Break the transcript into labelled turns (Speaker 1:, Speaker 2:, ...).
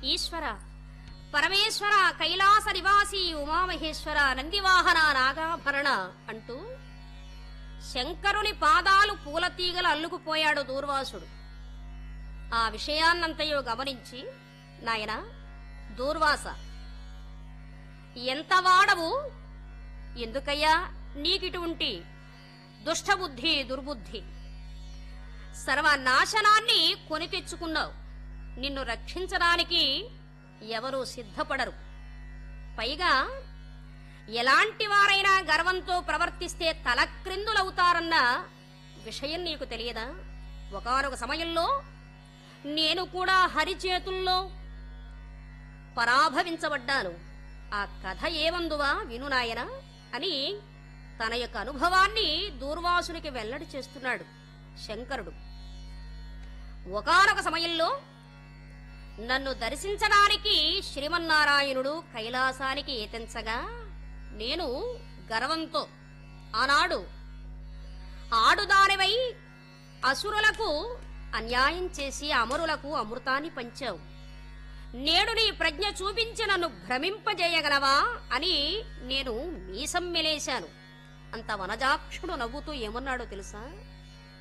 Speaker 1: ఈశ్వర పరమేశ్వర కైలాస నివాసి ఉమామహేశ్వర నందివాహన నాగాభరణ అంటూ శంకరుని పాదాలు పూలతీగలు అల్లుకుపోయాడు దూర్వాసుడు ఆ విషయాన్నంతయో గమనించి నాయనా దూర్వాస ఎంత వాడవు ఎందుకయ్యా నీకిటువంటి దుష్టబుద్ధి దుర్బుద్ధి సర్వనాశనాన్ని కొని తెచ్చుకున్నావు నిన్ను రక్షించడానికి ఎవరూ సిద్ధపడరు పైగా ఎలాంటి వారైనా గర్వంతో ప్రవర్తిస్తే తలక్రిందులవుతారన్న విషయం నీకు తెలియదా ఒకానొక సమయంలో నేను కూడా హరి చేతుల్లో పరాభవించబడ్డాను ఆ కథ ఏమందువా విను నాయనా అని తన యొక్క అనుభవాన్ని దూర్వాసునికి వెల్లడి చేస్తున్నాడు శంకరుడు ఒకానొక సమయంలో నన్ను దర్శించడానికి శ్రీమన్నారాయణుడు కైలాసానికి ఏతెంచగా నేను గర్వంతో ఆనాడు ఆడుదానివై అసురులకు అన్యాయం చేసి అమరులకు అమృతాన్ని పంచావు నేడు నీ ప్రజ్ఞ చూపించి నన్ను భ్రమింపజేయగలవా అని నేను మీసం మెలేశాను అంత వనజాక్షుడు నవ్వుతూ ఏమన్నాడో తెలుసా